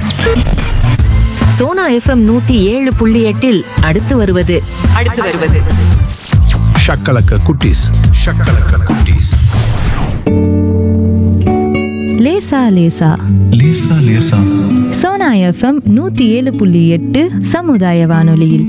Sona FM நூத்தி ஏழு புள்ளி எட்டில் அடுத்து வருவது அடுத்து வருவது ஷக்கலக்க குட்டீஸ் ஷக்கலக்க குட்டீஸ் லேசா லேசா லேசா லேசா சோனா எஃப்எம் நூத்தி ஏழு புள்ளி எட்டு சமுதாய வானொலியில்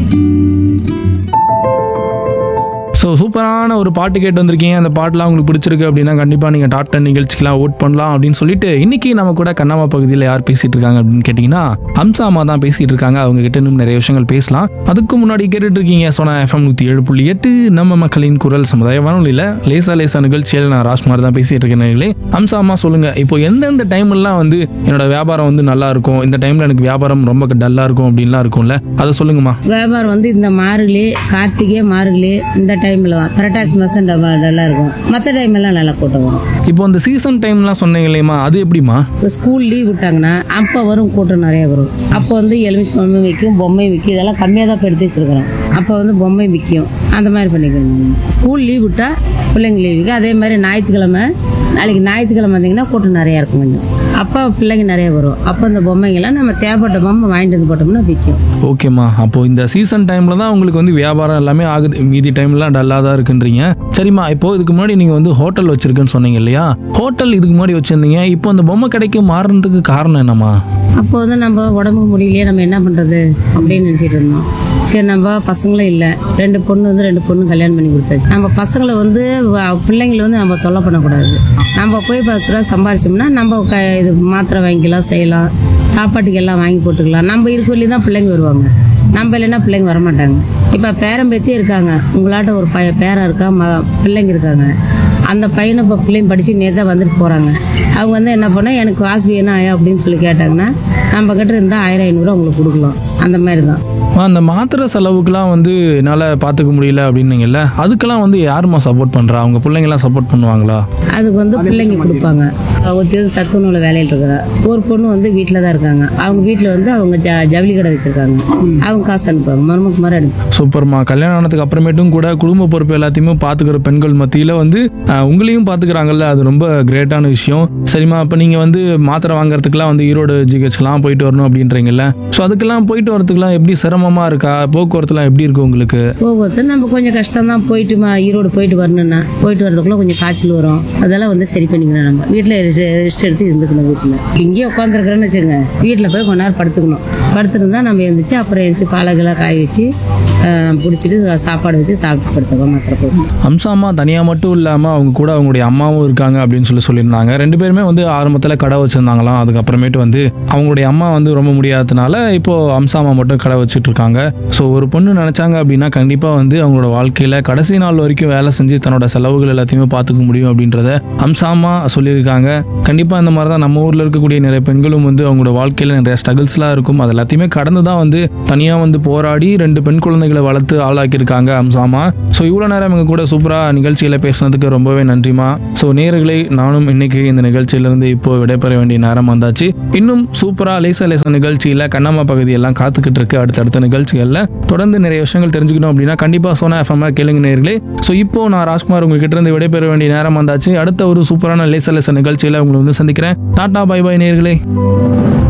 ஸோ சூப்பரான ஒரு பாட்டு கேட்டு வந்திருக்கீங்க அந்த பாட்டுலாம் உங்களுக்கு பிடிச்சிருக்கு அப்படின்னா கண்டிப்பாக நீங்கள் டாப் டென் நிகழ்ச்சிக்கெலாம் ஓட் பண்ணலாம் அப்படின்னு சொல்லிட்டு இன்னைக்கு நம்ம கூட கண்ணாமா பகுதியில் யார் பேசிட்டு இருக்காங்க அப்படின்னு கேட்டிங்கன்னா அம்சா அம்மா தான் பேசிட்டு இருக்காங்க அவங்க கிட்ட இன்னும் நிறைய விஷயங்கள் பேசலாம் அதுக்கு முன்னாடி கேட்டுட்டு இருக்கீங்க சோனா எஃப்எம் நூற்றி ஏழு புள்ளி எட்டு நம்ம மக்களின் குரல் சமுதாய வானொலியில் லேசா லேசா நிகழ்ச்சியில் நான் ராஜ்குமார் தான் பேசிட்டு இருக்கேன் நேயர்களே. அம்சா அம்மா சொல்லுங்க இப்போ எந்தெந்த டைம்லாம் வந்து என்னோட வியாபாரம் வந்து நல்லா இருக்கும் இந்த டைம்ல எனக்கு வியாபாரம் ரொம்ப டல்லா இருக்கும் அப்படின்லாம் இருக்கும்ல அதை சொல்லுங்கம்மா வியாபாரம் வந்து இந்த மார்கழி கார்த்திகை மார்கழி இந்த டைம்ல தான் புரட்டாசி மாசம் டப- நல்லா இருக்கும் மற்ற டைம் எல்லாம் நல்லா கூட்டம் வரும் இப்போ இந்த சீசன் டைம்லாம் சொன்னீங்க இல்லையம்மா அது எப்படிம்மா இப்போ ஸ்கூல் லீவ் விட்டாங்கன்னா அப்போ வரும் கூட்டம் நிறைய வரும் அப்போ வந்து எலுமிச்சை பொம்மை விற்கும் பொம்மை விற்கும் இதெல்லாம் கம்மியாக தான் இப்போ எடுத்து வச்சிருக்கிறோம் அப்போ வந்து பொம்மை விற்கும் அந்த மாதிரி பண்ணிக்கணும் ஸ்கூல் லீவ் விட்டா பிள்ளைங்க லீவ் விற்கும் அதே மாதிரி ஞாயிற்றுக்கிழமை நாளைக்கு ஞாயிற்றுக்கிழமை வந்தீங்கன்னா கூட்டம் நிறையா இருக்கும் கொஞ்சம் அப்போ பிள்ளைங்க நிறைய வரும் அப்போ இந்த பொம்மைங்கெல்லாம் நம்ம தேவைப்பட்ட பொம்மை வாங்கிட்டு வந்து போட்டோம்னா விற்கும் ஓகேம்மா அப்போ இந்த சீசன் டைம்ல தான் உங்களுக்கு வந்து வியாபாரம் எல்லாமே ஆகுது மீதி டைம்லாம் டல்லாக தான் இருக்குன்றீங்க சரிம்மா இப்போ இதுக்கு முன்னாடி நீங்கள் வந்து ஹோட்டல் வச்சிருக்குன்னு சொன்னீங்க இல்லையா ஹோட்டல் இதுக்கு முன்னாடி வச்சிருந்தீங்க இப்போ அந்த பொம்மை கடைக்கு மாறுறதுக்கு காரணம் என்னம்மா அப்போ வந்து நம்ம உடம்பு முடியலையே நம்ம என்ன பண்ணுறது அப்படின்னு நினச்சிட்டு இருந்தோம் சரி நம்ம பசங்களும் இல்லை ரெண்டு பொண்ணு வந்து ரெண்டு பொண்ணு கல்யாணம் பண்ணி கொடுத்தாச்சு நம்ம பசங்களை வந்து வ- பிள்ளைங்களை வந்து நம்ம தொல்லை பண்ணக்கூடாது நம்ம போய் பத்து ரூபா சம்பாரிச்சோம்னா நம்ம க இது மாத்திரை வாங்கிக்கலாம் செய்யலாம் சாப்பாட்டுக்கு எல்லாம் வாங்கி போட்டுக்கலாம் நம்ம இருக்கவில்லே தான் பிள்ளைங்க வருவாங்க நம்ம இல்லைன்னா பிள்ளைங்க வரமாட்டாங்க இப்போ பேரம்பேத்தி இருக்காங்க உங்களாட்ட ஒரு பைய பேரன் இருக்கா ம பிள்ளைங்க இருக்காங்க அந்த பையனை இப்போ பிள்ளைங்க படித்து நேற்று வந்துட்டு போகிறாங்க அவங்க வந்து என்ன பண்ணால் எனக்கு காசு வேணும் ஆயா அப்படின்னு சொல்லி கேட்டாங்கன்னா நம்ம கிட்ட இருந்தால் ஆயிரம் ஐநூறுரூவா உங்களுக்கு கொடுக்கலாம் அந்த மாதிரி தான் அம்மா, அந்த மாத்திரை செலவுக்குலாம் வந்து என்னால் பார்த்துக்க முடியல அப்படின்னீங்கல்ல அதுக்கெல்லாம் வந்து யாரும்மா சப்போர்ட் பண்ணுறா அவங்க பிள்ளைங்கலாம் சப்போர்ட் பண்ணுவாங்களா அதுக்கு வந்து பிள்ளைங்க கொடுப்பாங்க ஒருத்தி வந்து சத்துணவுல வேலையில் இருக்கிறா ஒரு பொண்ணு வந்து வீட்டில் தான் இருக்காங்க அவங்க வீட்டில் வந்து அவங்க ஜ ஜவுளி கடை வச்சுருக்காங்க அவங்க காசு அனுப்புவாங்க மருமக்கு மாதிரி அனுப்பு சூப்பர்மா கல்யாணம் ஆனதுக்கு அப்புறமேட்டும் கூட குடும்ப பொறுப்பு எல்லாத்தையுமே பார்த்துக்கிற பெண்கள் மத்தியில் வந்து ஆஹ், உங்களையும் பார்த்துக்கிறாங்கல்ல அது ரொம்ப கிரேட்டான விஷயம் சரிம்மா அப்போ நீங்கள் வந்து மாத்திரை வாங்குறதுக்குலாம் வந்து ஈரோடு ஜிஹெச்லாம் போயிட்டு வரணும் அப்படின்றீங்கல்ல ஸோ அதுக்கெல்லாம் போயிட்டு வரதுக்குலாம் எப்படி சிரமமாக இருக்கா போக்குவரத்துலாம் எப்படி இருக்கு உங்களுக்கு போக்குவரத்து நம்ம கொஞ்சம் கஷ்டம் தான் போயிட்டு மா- ஈரோடு போயிட்டு வரணும்னா போயிட்டு வரதுக்குள்ள கொஞ்சம் காய்ச்சல் வரும் அதெல்லாம் வந்து சரி பண்ணிக்கணும் நம்ம வீட்டில் ரெஸ்ட் எடுத்து இருந்துக்கணும் வீட்டில் இங்கேயே உட்காந்துருக்குறோன்னு வச்சுங்க வீட்டில் போய் கொஞ்ச நேரம் படுத்துக்கணும் படுத்துருந்தா நம்ம எழுந்திரிச்சு அப்புறம் எழுந்திரிச்சு பாலகெல்லாம் காய வச்சு ஆஹ், பிடிச்சிட்டு சாப்பாடு வச்சு சாப்பிட்டு படுத்துக்கோம் மாத்திரை போட்டு அம்சாமா தனியாக மட்டும் இல்லாமல் அவங்க கூட அவங்களுடைய அம்மாவும் இருக்காங்க அப்படின்னு சொல்லி சொல்லியிருந்தாங்க ரெண்டு பேருமே வந்து ஆரம்பத்தில் கடை வச்சுருந்தாங்களாம் அதுக்கப்புறமேட்டு வந்து அவங்களுடைய அம்மா வந்து ரொம்ப முடியாததுனால இப்போ அம்சாமா மட்டும் கடை வச்சுட்டு இருக்காங்க ஸோ ஒரு பொண்ணு நினச்சாங்க அப்படின்னா கண்டிப்பாக வந்து அவங்களோட வாழ்க்கையில் கடைசி நாள் வரைக்கும் வேலை செஞ்சு தன்னோட செலவுகள் எல்லாத்தையுமே பார்த்துக்க முடியும் அப்படின்றத அம்சாமா சொல்லியிருக்காங்க கண்டிப்பாக இந்த மாதிரி தான் நம்ம ஊரில் இருக்கக்கூடிய நிறைய பெண்களும் வந்து அவங்களோட வாழ்க்கையில் நிறைய ஸ்ட்ரகிள்ஸ்லாம் இருக்கும் அது எல்லாத்தையுமே கடந்து தான் வந்து தனியாக வந்து போராடி ரெண்டு பெண் குழந்தைகளை வளர்த்து ஆளாக்கியிருக்காங்க அம்சாமா ஸோ இவ்வளோ நேரம் எங்க கூட சூப்பராக நிகழ்ச்சியில் பேசுனதுக்கு ரொம்பவே நன்றிமா ஸோ நேயர்களே நானும் இன்னைக்கு இந்த நிகழ்ச்சியிலிருந்து இப்போ விடைபெற வேண்டிய நேரம் வந்தாச்சு இன்னும் சூப்பராக லேசா லேசா நிகழ்ச்சியில் கண்ணம்மா பகுதியெல்லாம் காத்துக்கிட்டு இருக்கு அடுத்தடுத்த நிகழ்ச்சிகளில் தொடர்ந்து நிறைய விஷயங்கள் தெரிஞ்சுக்கணும் அப்படின்னா கண்டிப்பாக சோனா எஃப்எம் கேளுங்க நேயர்களே ஸோ இப்போ நான் ராஜ்குமார் உங்ககிட்ட இருந்து விடைபெற வேண்டிய நேரம் வந்தாச்சு அடுத்த ஒரு சூப்பரான லேசா லேசா நிகழ்ச்சியில் உங்களை வந்து சந்திக்கிறேன் டாடா பை பை நேயர்களே